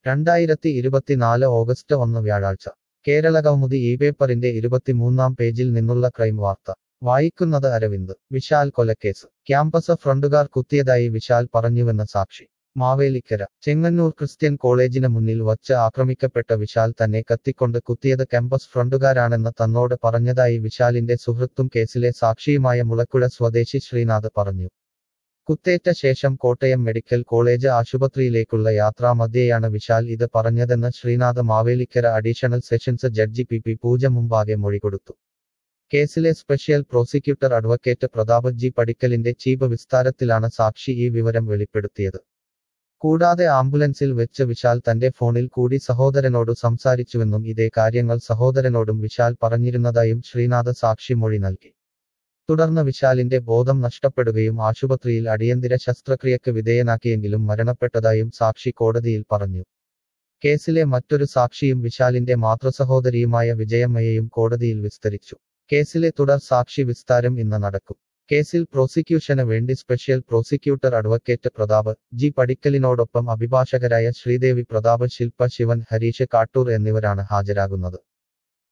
രണ്ടായിരത്തി ഇരുപത്തിനാല് ഓഗസ്റ്റ് ഒന്ന് വ്യാഴാഴ്ച കേരള കൗമുദി ഈ പേപ്പറിന്റെ ഇരുപത്തിമൂന്നാം പേജിൽ നിന്നുള്ള ക്രൈം വാർത്ത വായിക്കുന്നത് അരവിന്ദ് വിശാൽ കൊലക്കേസ് ക്യാമ്പസ് ഫ്രണ്ടുകാർ കുത്തിയതായി വിശാൽ പറഞ്ഞുവെന്ന് സാക്ഷി മാവേലിക്കര ചെങ്ങന്നൂർ ക്രിസ്ത്യൻ കോളേജിന് മുന്നിൽ വച്ച് ആക്രമിക്കപ്പെട്ട വിശാൽ തന്നെ കത്തിക്കൊണ്ട് കുത്തിയത് ക്യാമ്പസ് ഫ്രണ്ടുകാരാണെന്ന് തന്നോട് പറഞ്ഞതായി വിശാലിന്റെ സുഹൃത്തും കേസിലെ സാക്ഷിയുമായ മുളക്കുഴ സ്വദേശി ശ്രീനാഥ് പറഞ്ഞു കുത്തേറ്റ ശേഷം കോട്ടയം മെഡിക്കൽ കോളേജ് ആശുപത്രിയിലേക്കുള്ള യാത്രാമധ്യേയാണ് വിശാൽ ഇത് പറഞ്ഞതെന്ന് Srinath Mavelikkara additional sessions judge P P Pooja മുമ്പാകെ മൊഴി കൊടുത്തു കേസിലെ special prosecutor advocate Pratap G പടിക്കലിന്റെ ചീഫ് വിസ്താരത്തിലാണ് സാക്ഷി ഈ വിവരം വെളിപ്പെടുത്തിയത് കൂടാതെ ആംബുലൻസിൽ വെച്ച് വിശാൽ തന്റെ ഫോണിൽ കൂടി സഹോദരനോടു സംസാരിച്ചുവെന്നും ഇതേ കാര്യങ്ങൾ സഹോദരനോടും വിശാൽ പറഞ്ഞിരുന്നതായും ശ്രീനാഥ് സാക്ഷി മൊഴി നൽകി തുടർന്ന് വിശാലിന്റെ ബോധം നഷ്ടപ്പെടുകയും ആശുപത്രിയിൽ അടിയന്തര ശസ്ത്രക്രിയക്ക് വിധേയനാക്കിയെങ്കിലും മരണപ്പെട്ടതായും സാക്ഷി കോടതിയിൽ പറഞ്ഞു കേസിലെ മറ്റൊരു സാക്ഷിയും വിശാലിന്റെ മാതൃസഹോദരിയുമായ വിജയമ്മയെയും കോടതിയിൽ വിസ്തരിച്ചു കേസിലെ തുടർ സാക്ഷി വിസ്താരം ഇന്ന് നടക്കും കേസിൽ പ്രോസിക്യൂഷന് വേണ്ടി special prosecutor advocate Pratap G പടിക്കലിനോടൊപ്പം അഭിഭാഷകരായ ശ്രീദേവി പ്രതാപ് ശില്പ ശിവൻ ഹരീഷ് കാട്ടൂർ എന്നിവരാണ് ഹാജരാകുന്നത്